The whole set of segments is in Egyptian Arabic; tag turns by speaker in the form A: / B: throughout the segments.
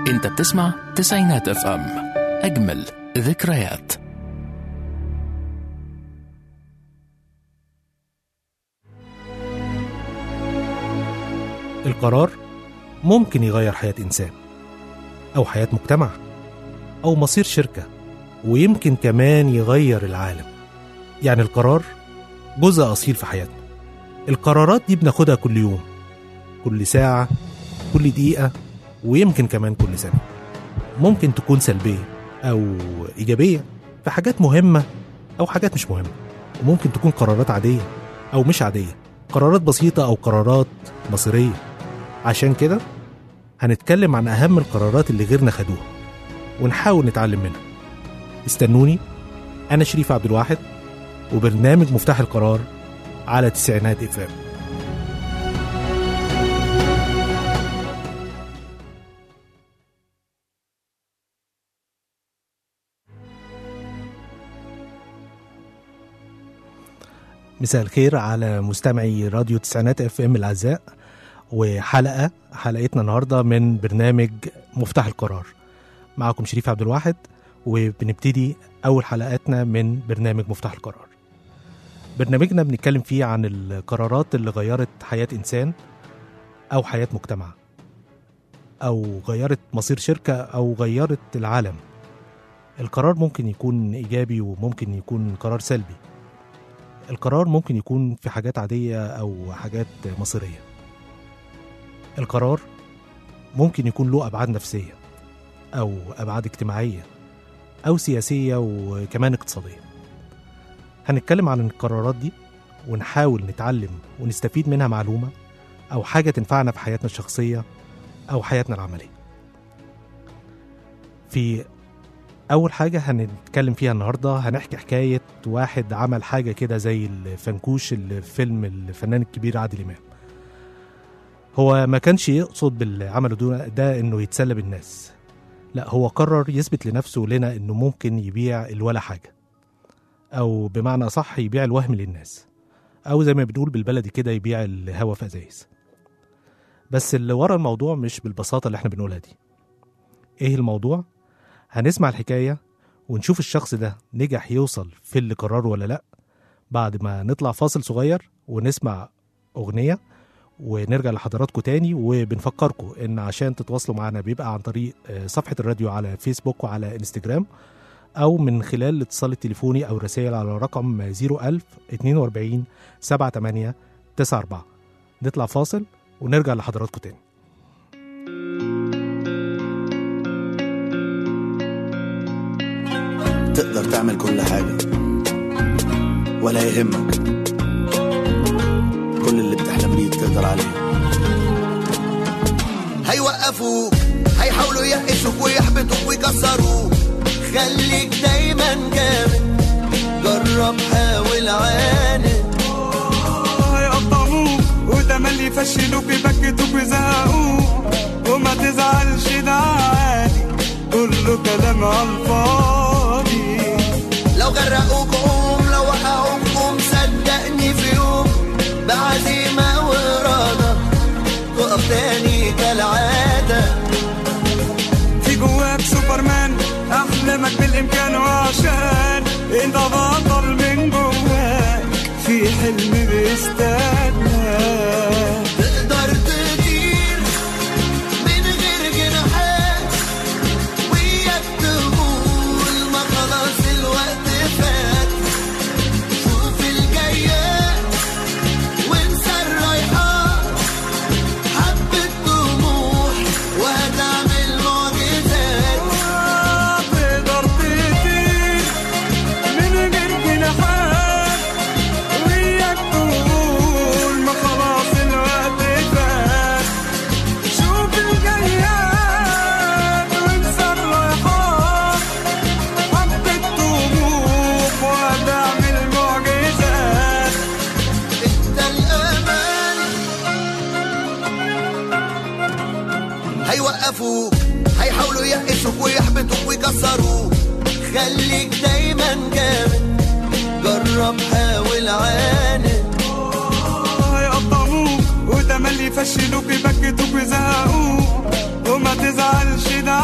A: انت بتسمع تسعينات اف ام اجمل ذكريات
B: القرار ممكن يغير حياة إنسان أو حياة مجتمع أو مصير شركة ويمكن كمان يغير العالم يعني القرار جزء أصيل في حياتنا القرارات دي بناخدها كل يوم كل ساعة كل دقيقة ويمكن كمان كل سنة ممكن تكون سلبية أو إيجابية في حاجات مهمة أو حاجات مش مهمة وممكن تكون قرارات عادية أو مش عادية قرارات بسيطة أو قرارات مصيرية عشان كده هنتكلم عن أهم القرارات اللي غيرنا خدوها ونحاول نتعلم منها استنوني أنا شريف عبد الواحد وبرنامج مفتاح القرار على تسعينات اف ام مساء الخير على مستمعي راديو تسعينات اف ام الاعزاء وحلقه حلقتنا النهارده من برنامج مفتاح القرار معكم شريف عبد الواحد وبنبتدي اول حلقاتنا من برنامج مفتاح القرار برنامجنا بنتكلم فيه عن القرارات اللي غيرت حياه انسان او حياه مجتمع او غيرت مصير شركه او غيرت العالم القرار ممكن يكون ايجابي وممكن يكون قرار سلبي القرار ممكن يكون في حاجات عاديه او حاجات مصيريه القرار ممكن يكون له ابعاد نفسيه او ابعاد اجتماعيه او سياسيه وكمان اقتصاديه هنتكلم عن القرارات دي ونحاول نتعلم ونستفيد منها معلومه او حاجه تنفعنا في حياتنا الشخصيه او حياتنا العمليه في اول حاجه هنتكلم فيها النهارده هنحكي حكايه واحد عمل حاجه كده زي الفنكوش اللي في فيلم الفنان الكبير عادل امام هو ما كانش يقصد باللي عمله ده, ده انه يتسلى بالناس لا هو قرر يثبت لنفسه ولنا انه ممكن يبيع الولا حاجه او بمعنى صح يبيع الوهم للناس او زي ما بنقول بالبلدي كده يبيع الهوا في ازايز بس اللي ورا الموضوع مش بالبساطه اللي احنا بنقولها دي ايه الموضوع هنسمع الحكايه ونشوف الشخص ده نجح يوصل في اللي قرره ولا لا بعد ما نطلع فاصل صغير ونسمع اغنيه ونرجع لحضراتكم تاني وبنفكركم ان عشان تتواصلوا معنا بيبقى عن طريق صفحه الراديو على فيسبوك وعلى انستجرام او من خلال الاتصال التليفوني او الرسائل على رقم 01000 42 78 94 نطلع فاصل ونرجع لحضراتكم تاني
C: تقدر تعمل كل حاجة ولا يهمك كل اللي بتحلم بيه تقدر عليه
D: هيوقفوك هيحاولوا يقشوك ويحبطوك ويكسروك خليك دايما جامد جرب حاول عاند
E: هيقطعوك وتملي يفشلوك يبكتوك ويزهقوك وما تزعلش ده عادي كله كلام على الفاضي
D: لو غرقوك قوم لو وقعوك قوم صدقني في يوم بعزيمة وإرادة تقف تاني كالعادة
E: في جواك سوبرمان احلامك بالامكان وعشان انت بطل من جواك في حلم بيستناك
D: تقدر تطير من غير جناحات وياك تقول ما خلاص الوقت فات شوف الجايات وانسى الرايحات حبة طموح وهتعمل معجزات
E: تقدر تطير من غير جناحات وياك تقول ما خلاص الوقت فات شوف الجياد وانسى الرايحات حبة طموح وهتعمل معجزات
D: انت الامل هيوقفوك هيحاولوا يقشوك ويحبطوك ويكسروك خليك دايما جامد جرب حاول عاند
E: هيقطعوك وتملي يفشلوك يبكتوك ويزهقوك وما تزعلش ده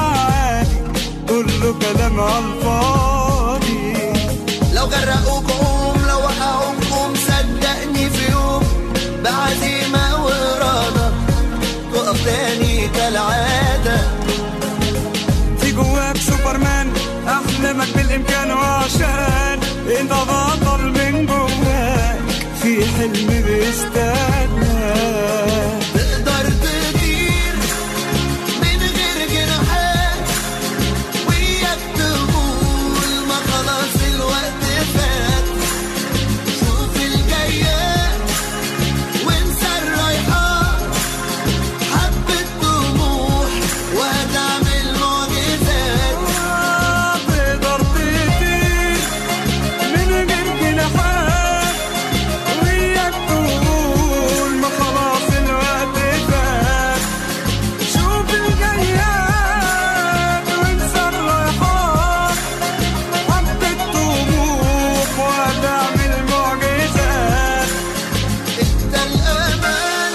E: كله كلام على الفاضي
D: لو غرقوك قوم لو وقعوك قوم صدقني في يوم بعزيمة وإرادة تقف تاني كالعادة
E: في جواك سوبرمان احلامك بالامكان وعشان انت بطل من جواك في حلم بيستناك
D: تقدر تطير من غير جناحات وياك تقول ما خلاص الوقت فات شوف الجايات وانسى الرايحات حبة طموح وهتعمل معجزات
E: تقدر تطير من غير جناحات وياك تقول ما خلاص الوقت فات شوف الجياد وانسى الرايحات حبة طموح وهتعمل معجزات
D: انت الامل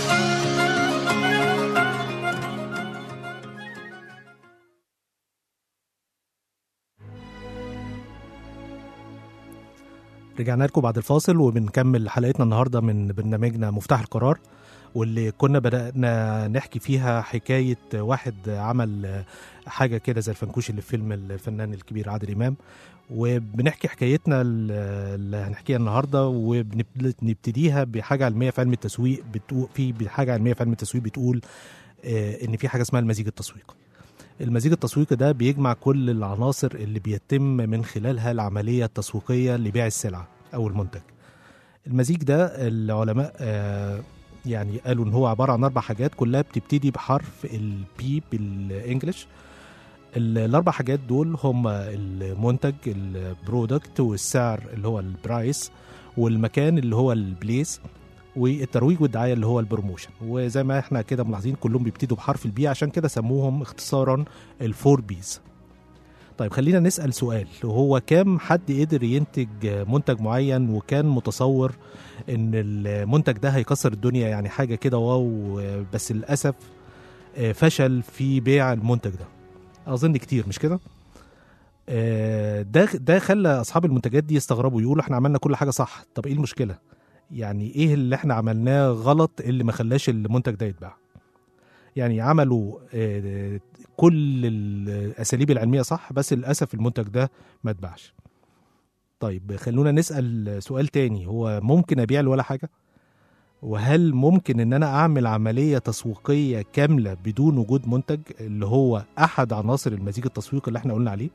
B: رجعنا لكم بعد الفاصل وبنكمل حلقتنا النهارده من برنامجنا مفتاح القرار واللي كنا بدأنا نحكي فيها حكاية واحد عمل حاجة كده زي الفنكوش اللي في فيلم الفنان الكبير عادل إمام وبنحكي حكايتنا اللي هنحكيها النهارده وبنبتديها بحاجة علمية في علم التسويق بتقول في بحاجة علمية في علم التسويق بتقول آه، إن في حاجة اسمها المزيج التسويقي. المزيج التسويقي ده بيجمع كل العناصر اللي بيتم من خلالها العملية التسويقية لبيع السلعة أو المنتج المزيج ده العلماء آه، يعني قالوا ان هو عبارة عن أربع حاجات كلها بتبتدي بحرف البي بالإنجلش ال- الأربع حاجات دول هم المنتج البرودكت والسعر اللي هو البرايس والمكان اللي هو البليس والترويج والدعايه اللي هو البروموشن وزي ما احنا كده ملاحظين كلهم بيبتدوا بحرف البي عشان كده سموهم اختصارا الفور بيز طيب خلينا نسال سؤال هو كام حد قدر ينتج منتج معين وكان متصور ان المنتج ده هيكسر الدنيا يعني حاجه كده واو بس للاسف فشل في بيع المنتج ده اظن كتير مش كده آه، ده ده خلى اصحاب المنتجات دي يستغربوا يقولوا احنا عملنا كل حاجه صح طب ايه المشكله يعني ايه اللي احنا عملناه غلط اللي ما خلاش المنتج ده يتباع يعني عملوا آه، كل الاساليب العلميه صح بس للاسف المنتج ده ما اتباعش طيب خلونا نسال سؤال تاني هو ممكن ابيع ولا حاجه وهل ممكن ان انا اعمل عمليه تسويقيه كامله بدون وجود منتج اللي هو احد عناصر المزيج التسويقي اللي احنا قلنا عليه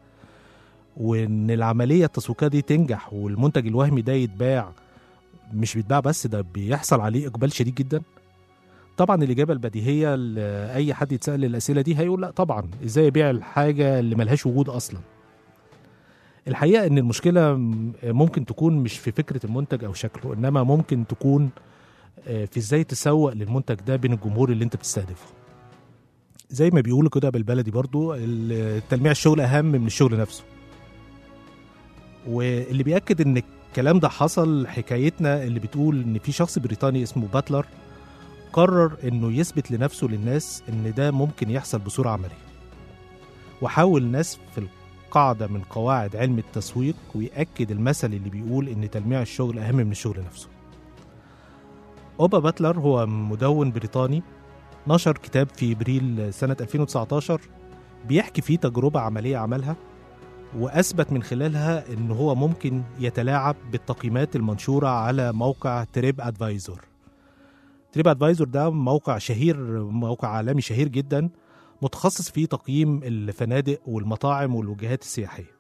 B: وان العمليه التسويقيه دي تنجح والمنتج الوهمي ده يتباع مش بيتباع بس ده بيحصل عليه اقبال شديد جدا طبعا الاجابه البديهيه لاي حد يتسال الاسئله دي هيقول لا طبعا ازاي يبيع الحاجه اللي ملهاش وجود اصلا الحقيقه ان المشكله ممكن تكون مش في فكره المنتج او شكله انما ممكن تكون آه، في ازاي تسوق للمنتج ده بين الجمهور اللي انت بتستهدفه زي ما بيقولوا كده بالبلدي برضو التلميع الشغل اهم من الشغل نفسه واللي بيأكد ان الكلام ده حصل حكايتنا اللي بتقول ان في شخص بريطاني اسمه باتلر قرر انه يثبت لنفسه للناس ان ده ممكن يحصل بصورة عملية وحاول ناس في القاعدة من قواعد علم التسويق ويأكد المثل اللي بيقول ان تلميع الشغل اهم من الشغل نفسه أوبا باتلر هو مدون بريطاني نشر كتاب في ابريل سنة 2019 بيحكي فيه تجربة عملية عملها واثبت من خلالها ان هو ممكن يتلاعب بالتقييمات المنشوره على موقع تريب ادفايزور تريب ادفايزور ده موقع شهير موقع عالمي شهير جدا متخصص في تقييم الفنادق والمطاعم والوجهات السياحيه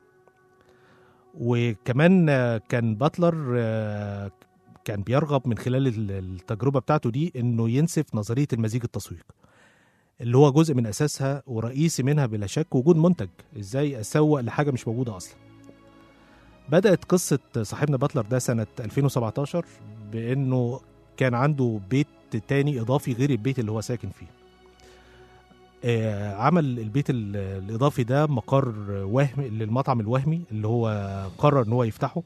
B: وكمان آه، كان باتلر آه، كان بيرغب من خلال ال- التجربه بتاعته دي انه ينسف نظريه المزيج التسويق اللي هو جزء من اساسها ورئيسي منها بلا شك وجود منتج ازاي اسوق لحاجه مش موجوده اصلا بدات قصه صاحبنا باتلر ده سنه 2017 بانه كان عنده بيت تاني اضافي غير البيت اللي هو ساكن فيه آه، عمل البيت ال- الاضافي ده مقر وهمي للمطعم الوهمي اللي هو قرر ان هو يفتحه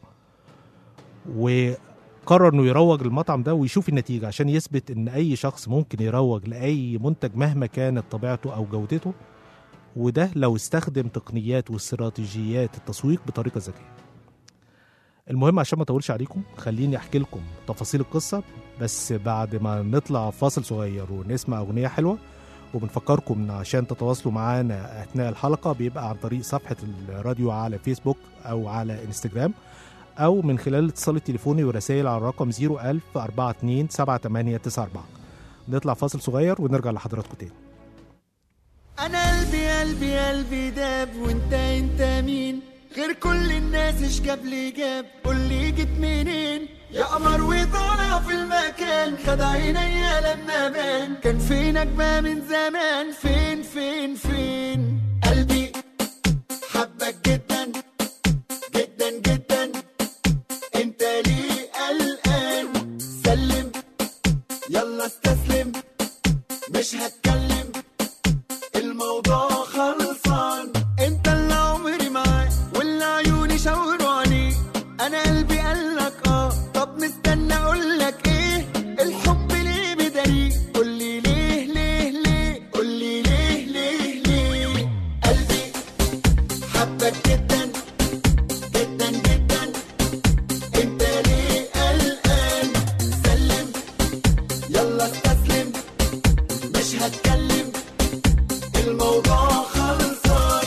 B: وقرر انه يروج للمطعم ده ويشوف النتيجه عشان يثبت ان اي شخص ممكن يروج لاي منتج مهما كانت طبيعته او جودته وده لو استخدم تقنيات واستراتيجيات التسويق بطريقة ذكية المهم عشان ما اطولش عليكم خليني احكي لكم تفاصيل القصة بس بعد ما نطلع فاصل صغير ونسمع اغنية حلوة وبنفكركم ان عشان تتواصلوا معانا اثناء الحلقة بيبقى عن طريق صفحة الراديو على فيسبوك او على انستجرام او من خلال الاتصال التليفوني ورسائل على الرقم 01000 42 7894 نطلع فاصل صغير ونرجع لحضراتكم تاني
D: انا قلبي قلبي قلبي داب وانت انت مين غير كل الناس ايش جاب لي جاب قول لي جيت منين يا قمر وطالع في المكان خد عينيا لما بان كان فينك بقى من زمان فين فين فين قلبي حبك جدا جدا جدا انت ليه قلقان سلم يلا استسلم مش هتكلم الموضوع خلصان انت اللي عمري معاك واللي عيوني شاوروا عليه انا قلبي قالك اه طب مستنى اقولك ايه الحب ليه بدليل قولي ليه ليه ليه قولي ليه ليه ليه قلبي حبك جدا جدا جدا انت ليه قلقان سلم يلا استسلم مش هتكلم الموضوع خلصان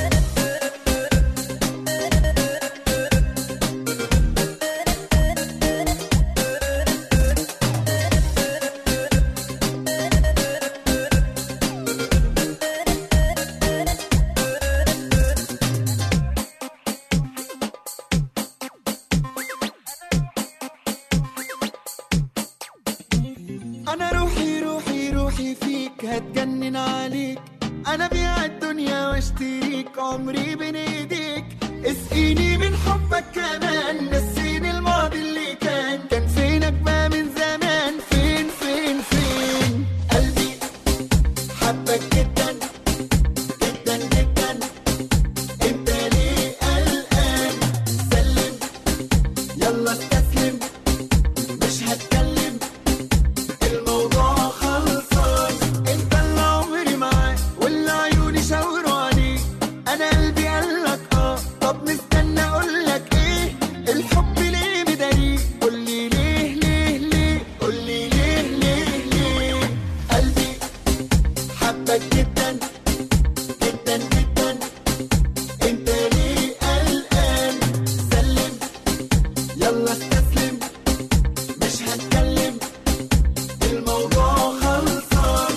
D: انا روحي روحي روحي فيك هتجنن عليك انا بيع الدنيا واشتريك عمري بين ايديك اسقيني من حبك كمان نسيني الماضي اللي كان كان فينك بقى من زمان فين فين فين قلبي حبك جدا جدا جدا انت ليه قلقان سلم يلا استسلم مش هتكلم الموضوع خلصان انت اللي عمري معاك واللي عيوني شاوروا عليه انا قلبي قالك اه طب مستنى اقولك ايه الحب ليه بدليل قولي ليه ليه ليه قولي ليه ليه ليه قلبي حبك جدا جدا جدا انت ليه قلقان سلم يلا استسلم مش هتكلم الموضوع خلصان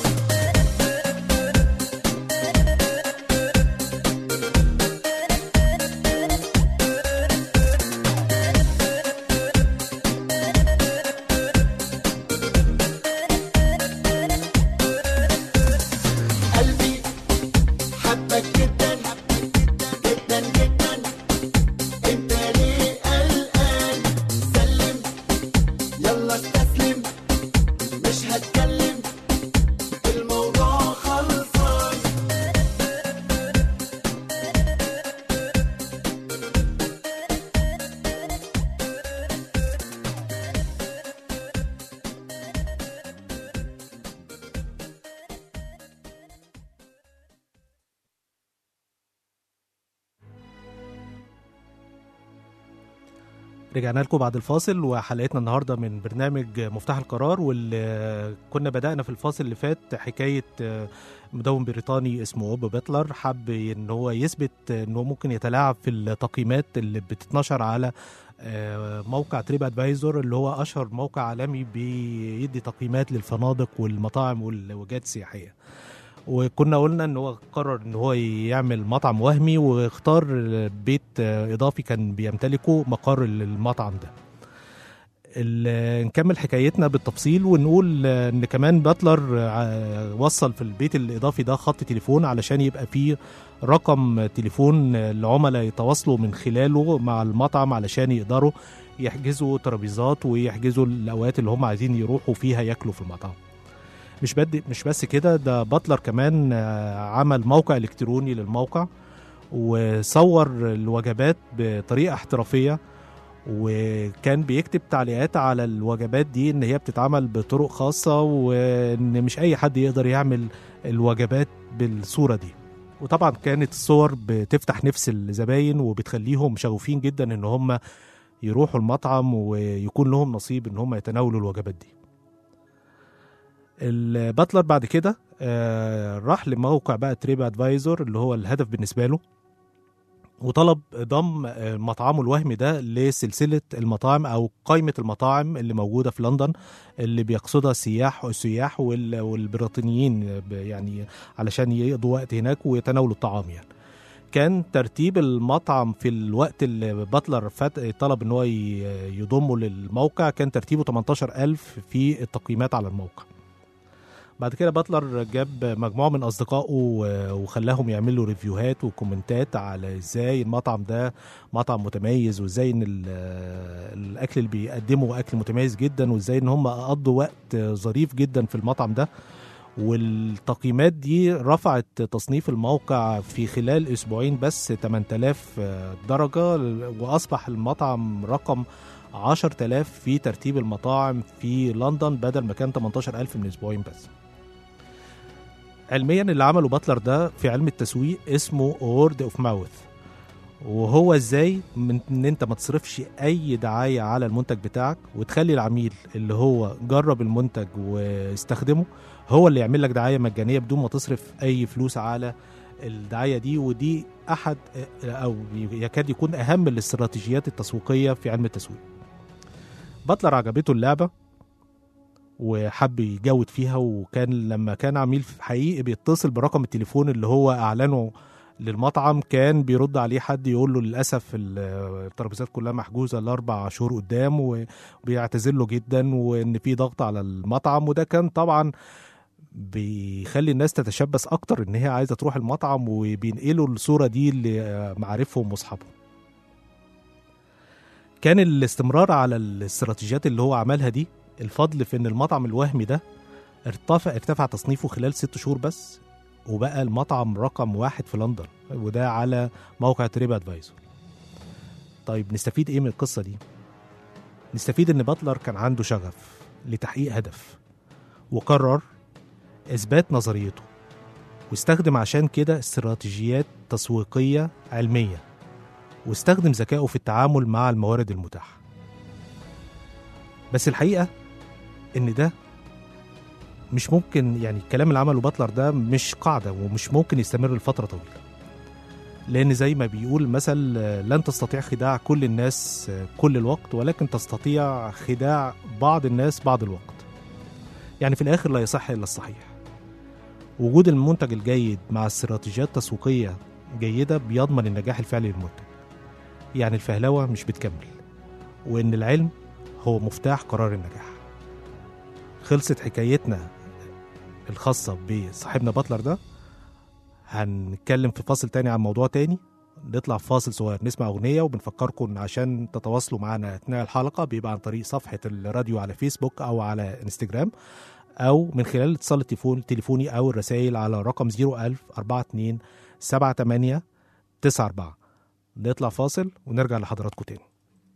D: قلبي حبك جدا جدا جدا انت ليه قلقان سلم يلا استسلم مش هتكلم الموضوع خلصان
B: رجعنا لكم بعد الفاصل وحلقتنا النهارده من برنامج مفتاح القرار واللي كنا بدأنا في الفاصل اللي فات حكاية آه، مدون بريطاني اسمه اوب بيتلر حب ان هو يثبت ان هو ممكن يتلاعب في التقييمات اللي بتتنشر على آه، موقع تريب ادفايزور اللي هو اشهر موقع عالمي بيدي تقييمات للفنادق والمطاعم والوجهات السياحيه وكنا قلنا ان هو قرر ان هو يعمل مطعم وهمي واختار بيت اضافي كان بيمتلكه مقر المطعم ده ال- نكمل حكايتنا بالتفصيل ونقول ان كمان باتلر ع- وصل في البيت الاضافي ده خط تليفون علشان يبقى فيه رقم تليفون العملاء يتواصلوا من خلاله مع المطعم علشان يقدروا يحجزوا ترابيزات ويحجزوا الاوقات اللي هم عايزين يروحوا فيها ياكلوا في المطعم مش بد مش بس كده ده باتلر كمان آه، عمل موقع الكتروني للموقع وصور الوجبات بطريقه احترافيه وكان بيكتب تعليقات على الوجبات دي ان هي بتتعمل بطرق خاصه وان مش اي حد يقدر يعمل الوجبات بالصوره دي وطبعا كانت الصور بتفتح نفس الزباين وبتخليهم شغوفين جدا ان هم يروحوا المطعم ويكون لهم نصيب ان هم يتناولوا الوجبات دي الباتلر بعد كده آه، راح لموقع بقى تريب ادفايزور اللي هو الهدف بالنسبه له وطلب ضم آه، مطعمه الوهمي ده لسلسله المطاعم او قائمه المطاعم اللي موجوده في لندن اللي بيقصدها السياح والسياح وال- والبريطانيين ب- يعني علشان يقضوا وقت هناك ويتناولوا الطعام يعني كان ترتيب المطعم في الوقت اللي باتلر فات طلب ان هو ي- يضمه للموقع كان ترتيبه 18000 في التقييمات على الموقع بعد كده باتلر جاب مجموعه من اصدقائه و- وخلاهم يعملوا ريفيوهات وكومنتات على ازاي المطعم ده مطعم متميز وازاي ان ال- الاكل اللي بيقدمه اكل متميز جدا وازاي ان هم قضوا وقت ظريف جدا في المطعم ده والتقييمات دي رفعت تصنيف الموقع في خلال اسبوعين بس 8000 درجه واصبح المطعم رقم 10000 في ترتيب المطاعم في لندن بدل ما كان 18000 من اسبوعين بس علميا اللي عمله باتلر ده في علم التسويق اسمه وورد اوف ماوث وهو ازاي من ان انت ما تصرفش اي دعايه على المنتج بتاعك وتخلي العميل اللي هو جرب المنتج واستخدمه هو اللي يعمل لك دعايه مجانيه بدون ما تصرف اي فلوس على الدعايه دي ودي احد او يكاد يكون اهم الاستراتيجيات التسويقيه في علم التسويق باتلر عجبته اللعبه وحب يجود فيها وكان لما كان عميل حقيقي بيتصل برقم التليفون اللي هو اعلنه للمطعم كان بيرد عليه حد يقول له للاسف ال- الترابيزات كلها محجوزه لاربع شهور قدام وبيعتذر له جدا وان في ضغط على المطعم وده كان طبعا بيخلي الناس تتشبث اكتر ان هي عايزه تروح المطعم وبينقلوا الصوره دي لمعارفهم واصحابهم كان الاستمرار على الاستراتيجيات اللي هو عملها دي الفضل في ان المطعم الوهمي ده ارتفع ارتفع تصنيفه خلال ست شهور بس وبقى المطعم رقم واحد في لندن وده على موقع تريب ادفايزر طيب نستفيد ايه من القصه دي نستفيد ان باتلر كان عنده شغف لتحقيق هدف وقرر اثبات نظريته واستخدم عشان كده استراتيجيات تسويقيه علميه واستخدم ذكائه في التعامل مع الموارد المتاحه بس الحقيقه ان ده مش ممكن يعني الكلام اللي عمله باتلر ده مش قاعده ومش ممكن يستمر لفتره طويله لان زي ما بيقول مثل آه، لن تستطيع خداع كل الناس آه، كل الوقت ولكن تستطيع خداع بعض الناس بعض الوقت يعني في الاخر لا يصح الا الصحيح وجود المنتج الجيد مع استراتيجيات تسويقيه جيده بيضمن النجاح الفعلي للمنتج يعني الفهلوه مش بتكمل وان العلم هو مفتاح قرار النجاح خلصت حكايتنا الخاصة بصاحبنا باتلر ده هنتكلم في فاصل تاني عن موضوع تاني نطلع في فاصل صغير نسمع أغنية وبنفكركم إن عشان تتواصلوا معنا أثناء الحلقة بيبقى عن طريق صفحة الراديو على فيسبوك أو على انستجرام أو من خلال الاتصال التليفون التليفوني أو الرسائل على رقم 01000 42 78 94 نطلع فاصل ونرجع لحضراتكم تاني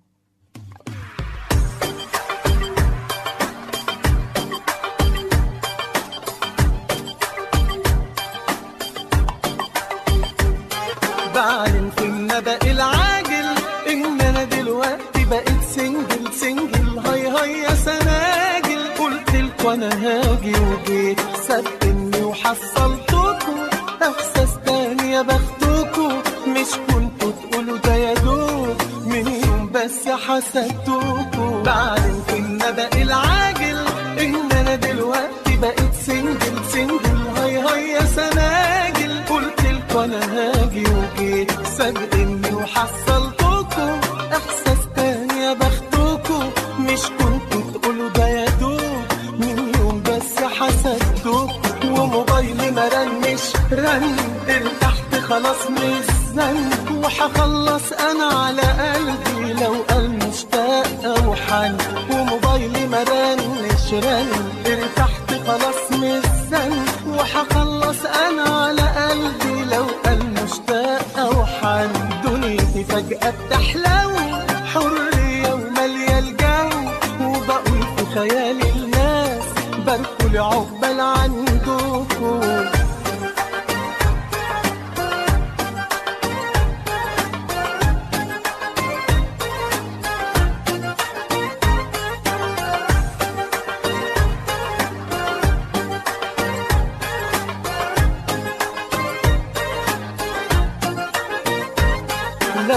F: بعلن في النبأ العاجل ان انا دلوقتي بقيت سنجل سنجل هاي هاي يا سناجل قلت لكم انا هاجي وجيت صدقني وحصلتكم احساس تاني يا بختكم مش كنتوا تقولوا ده يا دوب من يوم بس حسدتكم بعلن في النبأ العاجل ان انا دلوقتي بقيت سنجل سنجل هاي هاي يا سناجل قلت لكم انا هاجي وجيت صدقني وحصلتكم احساس تاني يا بختكم مش كنتوا تقولوا ده يا دوب من يوم بس حسدتكم وموبايلي ما رنش رن ارتحت خلاص مش زن وحخلص انا على قلبي لو قال مشتاق او حن وموبايلي ما رنش رن ارتحت خلاص مش زن وحخلص انا على قلبي لو قال مشتاق او حن دنيتي فجأة بتحلو حرية ومالية الجو وبقول في خيالي الناس باركوا لي عقبال عندكم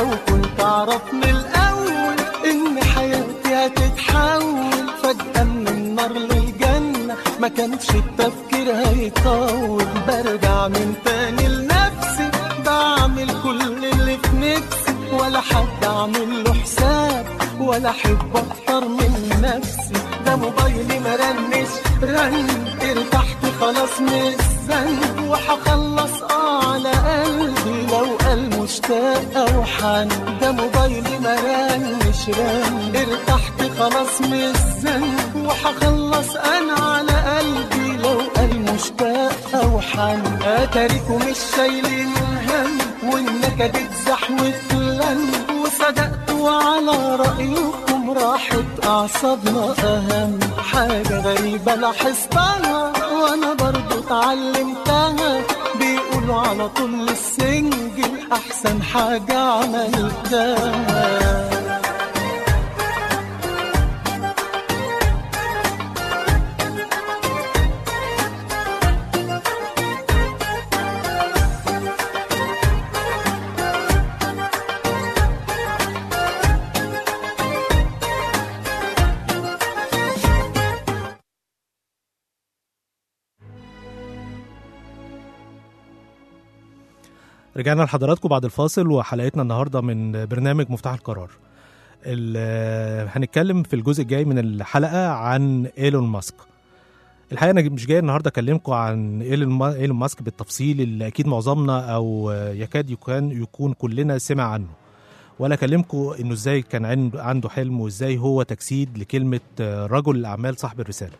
F: لو كنت اعرف من الاول ان حياتي هتتحول فجأة من النار للجنة ما كانش التفكير هيطول برجع من تاني لنفسي بعمل كل اللي في نفسي ولا حد اعمل له حساب ولا احب اكتر من نفسي ده موبايلي ما رنش رن ارتحت خلاص من الذنب وهخلص اه على قلبي لو قال مشتاق او حن ده موبايلي ما رنش رن ارتحت خلاص من الذنب وهخلص انا على قلبي لو قال مشتاق او حن اتاريكم مش شايلين الهم والنكد اتزحوت لن وصدقت وعلى رأيكم راحت أعصابنا أهم حاجة غريبة لاحظتها وأنا برضو اتعلمتها بيقولوا على طول السنجل أحسن حاجة عملتها
B: رجعنا لحضراتكم بعد الفاصل وحلقتنا النهارده من برنامج مفتاح القرار. ال- هنتكلم في الجزء الجاي من الحلقه عن ايلون ماسك. الحقيقه انا مش جاي النهارده اكلمكم عن ايلون ما- ايلون ماسك بالتفصيل اللي اكيد معظمنا او يكاد يكون يكون كلنا سمع عنه. ولا اكلمكم انه ازاي كان عند- عنده حلم وازاي هو تجسيد لكلمه رجل الاعمال صاحب الرساله.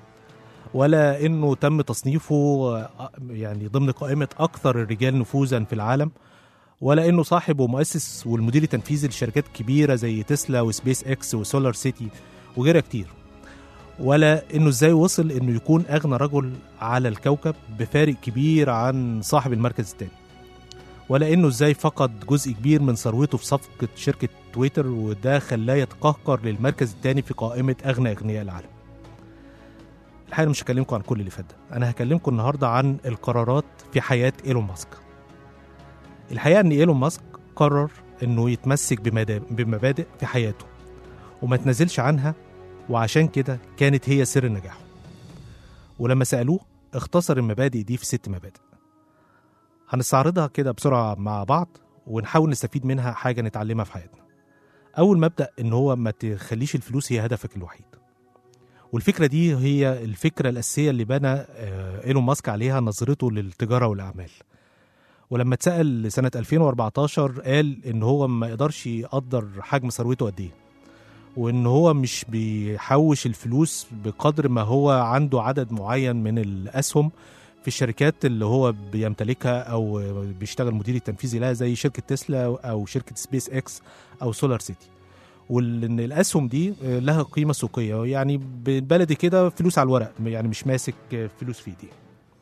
B: ولا انه تم تصنيفه آه، يعني ضمن قائمه اكثر الرجال نفوذا في العالم ولا انه صاحب ومؤسس والمدير التنفيذي لشركات كبيره زي تسلا وسبيس اكس وسولار سيتي وغيرها كتير ولا انه ازاي وصل انه يكون اغنى رجل على الكوكب بفارق كبير عن صاحب المركز الثاني ولا انه ازاي فقد جزء كبير من ثروته في صفقه شركه تويتر وده خلاه يتقهقر للمركز الثاني في قائمه اغنى اغنياء العالم الحقيقه مش هكلمكم عن كل اللي فات ده انا هكلمكم النهارده عن القرارات في حياه ايلون ماسك الحقيقه ان ايلون ماسك قرر انه يتمسك بمدا- بمبادئ في حياته وما تنزلش عنها وعشان كده كانت هي سر نجاحه ولما سالوه اختصر المبادئ دي في ست مبادئ هنستعرضها كده بسرعه مع بعض ونحاول نستفيد منها حاجه نتعلمها في حياتنا اول مبدا ان هو ما تخليش الفلوس هي هدفك الوحيد والفكره دي هي الفكره الاساسيه اللي بنى آه، ايلون ماسك عليها نظرته للتجاره والاعمال ولما اتسال سنه 2014 قال ان هو ما يقدرش يقدر حجم ثروته قد ايه وان هو مش بيحوش الفلوس بقدر ما هو عنده عدد معين من الاسهم في الشركات اللي هو بيمتلكها او بيشتغل مدير التنفيذي لها زي شركه تسلا او شركه سبيس اكس او سولار سيتي وان الاسهم دي لها قيمه سوقيه يعني بالبلدي كده فلوس على الورق يعني مش ماسك فلوس في ايديه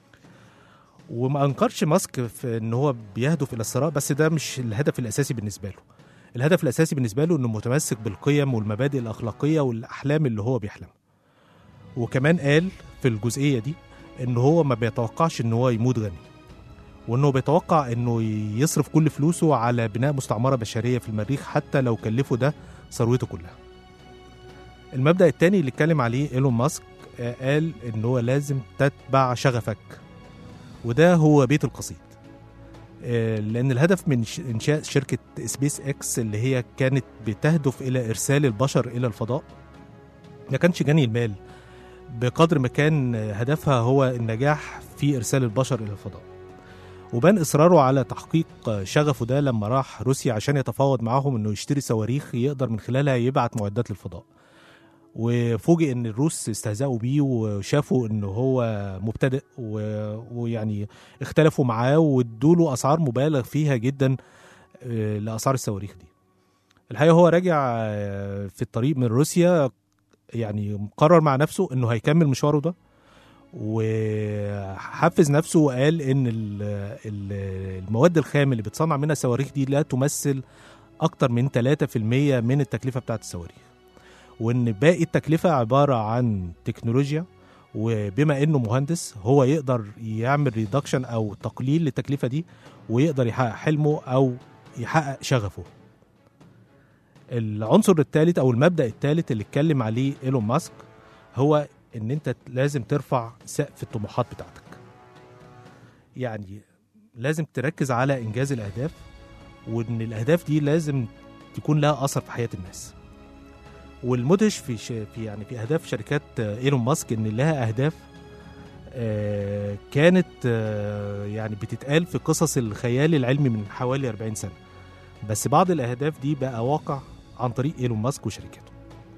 B: وما انكرش ماسك في ان هو بيهدف الى الثراء بس ده مش الهدف الاساسي بالنسبه له الهدف الاساسي بالنسبه له انه متمسك بالقيم والمبادئ الاخلاقيه والاحلام اللي هو بيحلمها وكمان قال في الجزئيه دي ان هو ما بيتوقعش ان هو يموت غني وانه بيتوقع انه يصرف كل فلوسه على بناء مستعمره بشريه في المريخ حتى لو كلفه ده ثروته كلها المبدا الثاني اللي اتكلم عليه ايلون ماسك آه، قال ان هو لازم تتبع شغفك وده هو بيت القصيد آه، لان الهدف من ش- انشاء شركه سبيس اكس اللي هي كانت بتهدف الى ارسال البشر الى الفضاء ما كانش جني المال بقدر ما كان هدفها هو النجاح في ارسال البشر الى الفضاء وبان اصراره على تحقيق شغفه ده لما راح روسيا عشان يتفاوض معاهم انه يشتري صواريخ يقدر من خلالها يبعت معدات للفضاء وفوجئ ان الروس استهزأوا بيه وشافوا ان هو مبتدئ و... ويعني اختلفوا معاه وادوا له اسعار مبالغ فيها جدا آه، لاسعار الصواريخ دي الحقيقه هو راجع آه، في الطريق من روسيا يعني قرر مع نفسه انه هيكمل مشواره ده وحفز نفسه وقال ان ال- ال- المواد الخام اللي بتصنع منها الصواريخ دي لا تمثل اكتر من 3% من التكلفه بتاعت الصواريخ وان باقي التكلفه عباره عن تكنولوجيا وبما انه مهندس هو يقدر يعمل ريدكشن او تقليل للتكلفه دي ويقدر يحقق حلمه او يحقق شغفه العنصر الثالث او المبدا الثالث اللي اتكلم عليه ايلون ماسك هو ان انت لازم ترفع سقف الطموحات بتاعتك يعني لازم تركز على انجاز الاهداف وان الاهداف دي لازم تكون لها اثر في حياه الناس والمدهش في ش... في يعني في اهداف شركات آه، ايلون ماسك ان لها اهداف آه، كانت آه، يعني بتتقال في قصص الخيال العلمي من حوالي 40 سنه بس بعض الاهداف دي بقى واقع عن طريق ايلون ماسك وشركته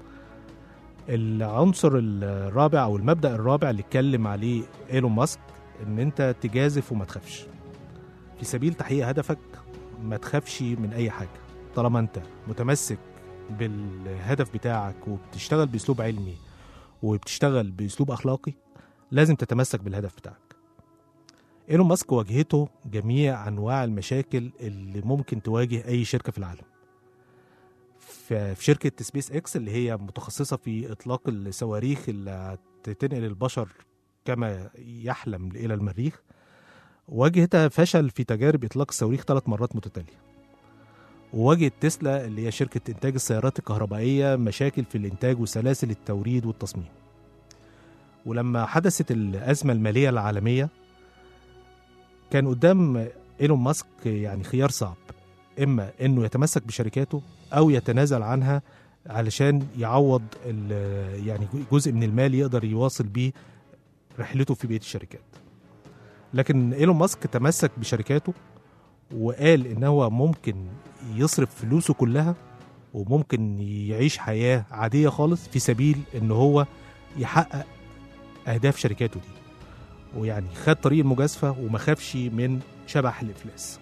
B: العنصر الرابع او المبدا الرابع اللي اتكلم عليه ايلون ماسك ان انت تجازف وما تخافش في سبيل تحقيق هدفك ما تخافش من اي حاجه طالما انت متمسك بالهدف بتاعك وبتشتغل باسلوب علمي وبتشتغل باسلوب اخلاقي لازم تتمسك بالهدف بتاعك ايلون ماسك واجهته جميع انواع المشاكل اللي ممكن تواجه اي شركه في العالم ف- في شركه سبيس اكس اللي هي متخصصه في اطلاق الصواريخ اللي هتنقل البشر كما يحلم الى المريخ واجهتها فشل في تجارب اطلاق الصواريخ ثلاث مرات متتاليه وواجهت تسلا اللي هي شركه انتاج السيارات الكهربائيه مشاكل في الانتاج وسلاسل التوريد والتصميم ولما حدثت الازمه الماليه العالميه كان قدام ايلون ماسك يعني خيار صعب اما انه يتمسك بشركاته او يتنازل عنها علشان يعوض ال- يعني جزء من المال يقدر يواصل بيه رحلته في بيت الشركات لكن ايلون ماسك تمسك بشركاته وقال ان هو ممكن يصرف فلوسه كلها وممكن يعيش حياه عاديه خالص في سبيل ان هو يحقق اهداف شركاته دي ويعني خد طريق المجازفه وما خافش من شبح الافلاس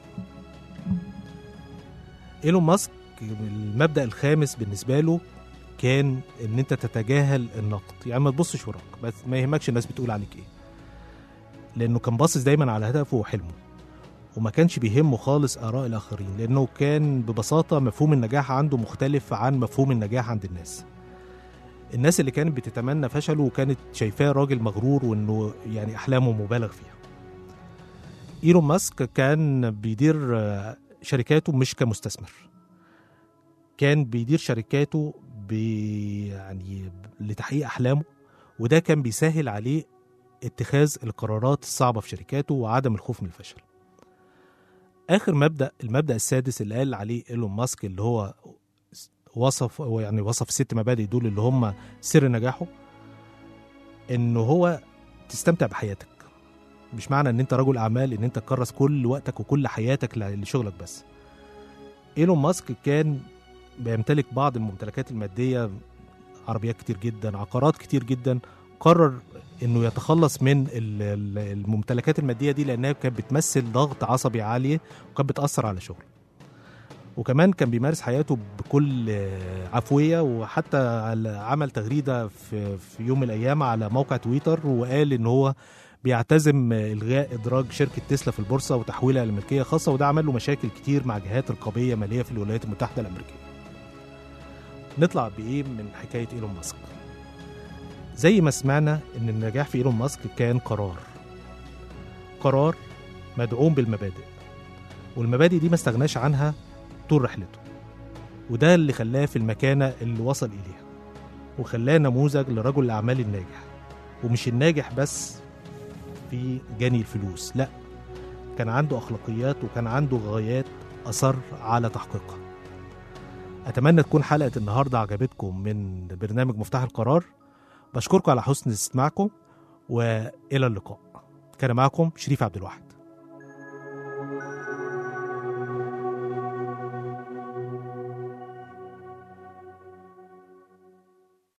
B: ايلون ماسك المبدا الخامس بالنسبه له كان ان انت تتجاهل النقد يعني ما تبصش وراك بس ما يهمكش الناس بتقول عليك ايه لانه كان باصص دايما على هدفه وحلمه وما كانش بيهمه خالص اراء الاخرين لانه كان ببساطه مفهوم النجاح عنده مختلف عن مفهوم النجاح عند الناس الناس اللي كانت بتتمنى فشله وكانت شايفاه راجل مغرور وانه يعني احلامه مبالغ فيها ايلون ماسك كان بيدير آه، شركاته مش كمستثمر كان بيدير شركاته ب يعني لتحقيق احلامه وده كان بيسهل عليه اتخاذ القرارات الصعبه في شركاته وعدم الخوف من الفشل اخر مبدا المبدا السادس اللي قال عليه ايلون ماسك اللي هو وصف هو يعني وصف الست مبادئ دول اللي هم سر نجاحه انه هو تستمتع بحياتك مش معنى ان انت رجل اعمال ان انت تكرس كل وقتك وكل حياتك ل- لشغلك بس ايلون ماسك كان بيمتلك بعض الممتلكات الماديه عربيات كتير جدا عقارات كتير جدا قرر انه يتخلص من ال- ال- الممتلكات الماديه دي لانها كانت بتمثل ضغط عصبي عالي وكانت بتاثر على شغله وكمان كان بيمارس حياته بكل آه، عفويه وحتى على- عمل تغريده في في يوم من الايام على موقع تويتر وقال ان هو بيعتزم الغاء ادراج شركه تسلا في البورصه وتحويلها لملكيه خاصه وده عمل له مشاكل كتير مع جهات رقابيه ماليه في الولايات المتحده الامريكيه. نطلع بايه من حكايه ايلون ماسك؟ زي ما سمعنا ان النجاح في ايلون ماسك كان قرار. قرار مدعوم بالمبادئ. والمبادئ دي ما استغناش عنها طول رحلته. وده اللي خلاه في المكانه اللي وصل اليها. وخلاه نموذج لرجل الاعمال الناجح. ومش الناجح بس في جني الفلوس لا كان عنده اخلاقيات وكان عنده غايات اصر على تحقيقها اتمنى تكون حلقه النهارده عجبتكم من برنامج مفتاح القرار بشكركم على حسن استماعكم والى اللقاء كان معكم شريف عبد الواحد